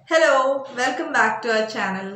hello welcome back to our channel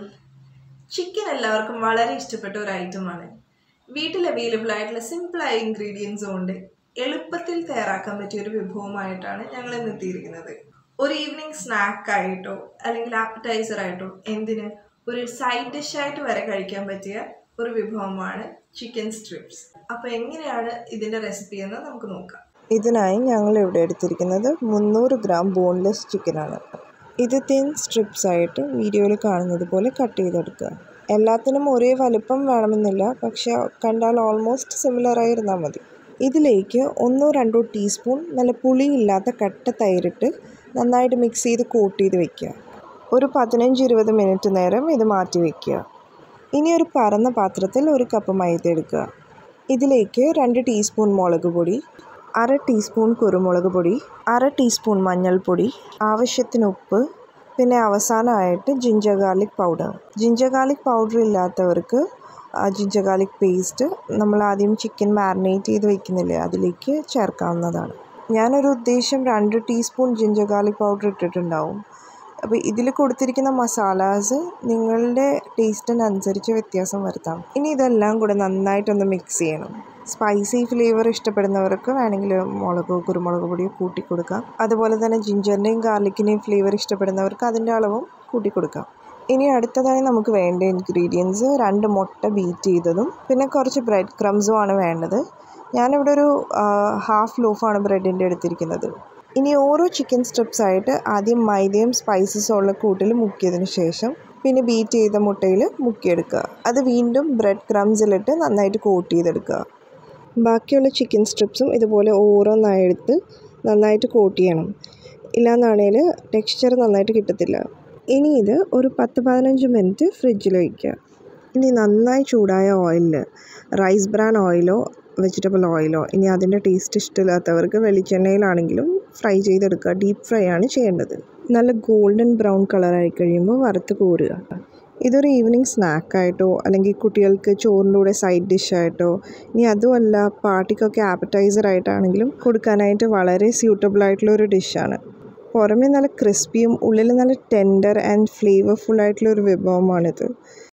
chicken എല്ലാവർക്കും വളരെ ഇഷ്ടപ്പെട്ട ഒരു ഐറ്റമാണ് വീട്ടിൽ അവൈലബിൾ ആയിട്ടുള്ള സിമ്പിളായ ഇൻഗ്രീഡിയൻസ് കൊണ്ട് എളുപ്പത്തിൽ തയ്യാറാക്കാൻ പറ്റിയ ഒരു വിഭവമായിട്ടാണ് ഞങ്ങൾ ഇന്ന് എത്തിയിരിക്കുന്നത് ഒരു ഈവനിങ് സ്നാക്കായിട്ടോ അല്ലെങ്കിൽ ആപ്പറ്റൈസർ ആയിട്ടോ എന്തിന് ഒരു സൈഡ് ഡിഷായിട്ട് വരെ കഴിക്കാൻ പറ്റിയ ഒരു വിഭവമാണ് ചിക്കൻ സ്ട്രിപ്സ് അപ്പോൾ എങ്ങനെയാണ് ഇതിൻ്റെ റെസിപ്പി എന്ന് നമുക്ക് നോക്കാം ഇതിനായി ഞങ്ങൾ ഇവിടെ എടുത്തിരിക്കുന്നത് മുന്നൂറ് ഗ്രാം ബോൺലെസ് ചിക്കനാണ് ഇത് തിൻ സ്ട്രിപ്സ് ആയിട്ട് വീഡിയോയിൽ കാണുന്നത് പോലെ കട്ട് ചെയ്തെടുക്കുക എല്ലാത്തിനും ഒരേ വലിപ്പം വേണമെന്നില്ല പക്ഷെ കണ്ടാൽ ഓൾമോസ്റ്റ് സിമിലർ ആയിരുന്നാൽ മതി ഇതിലേക്ക് ഒന്നോ രണ്ടോ ടീസ്പൂൺ നല്ല പുളിയില്ലാത്ത കട്ട തൈരിട്ട് നന്നായിട്ട് മിക്സ് ചെയ്ത് കോട്ട് ചെയ്ത് വെക്കുക ഒരു പതിനഞ്ച് ഇരുപത് മിനിറ്റ് നേരം ഇത് മാറ്റി വയ്ക്കുക ഇനി ഒരു പരന്ന പാത്രത്തിൽ ഒരു കപ്പ് മൈദ എടുക്കുക ഇതിലേക്ക് രണ്ട് ടീസ്പൂൺ മുളക് പൊടി അര ടീസ്പൂൺ കുരുമുളക് പൊടി അര ടീസ്പൂൺ മഞ്ഞൾപ്പൊടി ആവശ്യത്തിന് ഉപ്പ് പിന്നെ അവസാനമായിട്ട് ginger garlic powder ginger garlic powder ഇല്ലാത്തവർക്ക് ജിഞ്ചർ ഗാർലിക് പേസ്റ്റ് നമ്മൾ ആദ്യം ചിക്കൻ മാരിനേറ്റ് ചെയ്ത് വെക്കുന്നില്ലേ അതിലേക്ക് ചേർക്കാവുന്നതാണ് ഞാനൊരു ഉദ്ദേശം രണ്ട് ടീസ്പൂൺ ജിഞ്ചർ ഗാർലിക് പൗഡർ ഇട്ടിട്ടുണ്ടാവും അപ്പോൾ ഇതിൽ കൊടുത്തിരിക്കുന്ന മസാലാസ് നിങ്ങളുടെ ടേസ്റ്റിനനുസരിച്ച് വ്യത്യാസം വരുത്താം ഇനി ഇതെല്ലാം കൂടെ നന്നായിട്ടൊന്ന് മിക്സ് ചെയ്യണം സ്പൈസി ഫ്ലേവർ ഇഷ്ടപ്പെടുന്നവർക്ക് വേണമെങ്കിൽ മുളകോ കുരുമുളക് പൊടിയോ കൂട്ടി കൊടുക്കാം അതുപോലെ തന്നെ ജിഞ്ചറിൻ്റെയും ഗാർലിക്കിൻ്റെയും ഫ്ലേവർ ഇഷ്ടപ്പെടുന്നവർക്ക് അതിൻ്റെ അളവും കൂട്ടി കൊടുക്കാം ഇനി അടുത്തതായി നമുക്ക് വേണ്ട ഇൻഗ്രീഡിയൻസ് രണ്ട് മുട്ട ബീറ്റ് ചെയ്തതും പിന്നെ കുറച്ച് ബ്രെഡ് ക്രംസും ആണ് വേണ്ടത് ഞാനിവിടെ ഒരു ഹാഫ് ലോഫാണ് ബ്രെഡിൻ്റെ എടുത്തിരിക്കുന്നത് ഇനി ഓരോ ചിക്കൻ സ്ട്രിപ്സ് ആയിട്ട് ആദ്യം മൈദയും സ്പൈസസും ഉള്ള കൂട്ടിൽ മുക്കിയതിന് ശേഷം പിന്നെ ബീറ്റ് ചെയ്ത മുട്ടയിൽ മുക്കിയെടുക്കുക അത് വീണ്ടും ബ്രെഡ് ക്രംസിലിട്ട് നന്നായിട്ട് കോട്ട് ചെയ്തെടുക്കുക ബാക്കിയുള്ള ചിക്കൻ സ്ട്രിപ്സും ഇതുപോലെ ഓരോന്നായി എടുത്ത് നന്നായിട്ട് കോട്ട് ചെയ്യണം ഇല്ലാന്നാണേൽ ടെക്സ്ചർ നന്നായിട്ട് കിട്ടത്തില്ല ഇനി ഇത് ഒരു പത്ത് പതിനഞ്ച് മിനിറ്റ് ഫ്രിഡ്ജിൽ വയ്ക്കുക ഇനി നന്നായി ചൂടായ ഓയിലിൽ റൈസ് ബ്രാൻ ഓയിലോ വെജിറ്റബിൾ ഓയിലോ ഇനി അതിൻ്റെ ടേസ്റ്റ് ഇഷ്ടമില്ലാത്തവർക്ക് വെളിച്ചെണ്ണയിലാണെങ്കിലും ഫ്രൈ ചെയ്തെടുക്കുക ഡീപ്പ് ഫ്രൈ ആണ് ചെയ്യേണ്ടത് നല്ല ഗോൾഡൻ ബ്രൗൺ കളറായി കഴിയുമ്പോൾ വറുത്ത് കോരുക ഇതൊരു ഈവനിങ് സ്നാക്കായിട്ടോ അല്ലെങ്കിൽ കുട്ടികൾക്ക് ചോറിൻ്റെ കൂടെ സൈഡ് ഡിഷായിട്ടോ ഇനി അതുമല്ല പാർട്ടിക്കൊക്കെ ആപ്പറ്റൈസർ ആയിട്ടാണെങ്കിലും കൊടുക്കാനായിട്ട് വളരെ സ്യൂട്ടബിൾ ആയിട്ടുള്ള ഒരു ഡിഷാണ് പുറമേ നല്ല ക്രിസ്പിയും ഉള്ളിൽ നല്ല ടെൻഡർ ആൻഡ് ഫ്ലേവർഫുൾ ആയിട്ടുള്ള ഒരു വിഭവമാണിത്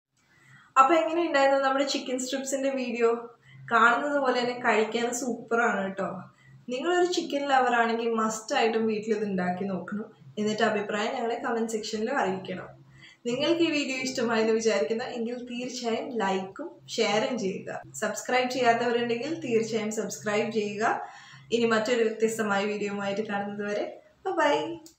അപ്പോൾ എങ്ങനെയുണ്ടായിരുന്നു നമ്മുടെ ചിക്കൻ സ്ട്രിപ്സിൻ്റെ വീഡിയോ കാണുന്നത് പോലെ തന്നെ കഴിക്കാൻ സൂപ്പറാണ് കേട്ടോ നിങ്ങളൊരു ചിക്കൻ ലവർ ആണെങ്കിൽ മസ്റ്റായിട്ടും വീട്ടിൽ ഇത് ഉണ്ടാക്കി നോക്കണം എന്നിട്ട് അഭിപ്രായം ഞങ്ങളെ കമൻറ്റ് സെക്ഷനിൽ അറിയിക്കണം നിങ്ങൾക്ക് ഈ വീഡിയോ ഇഷ്ടമായെന്ന് വിചാരിക്കുന്ന എങ്കിൽ തീർച്ചയായും ലൈക്കും ഷെയറും ചെയ്യുക സബ്സ്ക്രൈബ് ചെയ്യാത്തവരുണ്ടെങ്കിൽ തീർച്ചയായും സബ്സ്ക്രൈബ് ചെയ്യുക ഇനി മറ്റൊരു വ്യത്യസ്തമായ വീഡിയോയുമായിട്ട് കാണുന്നത് വരെ ബൈ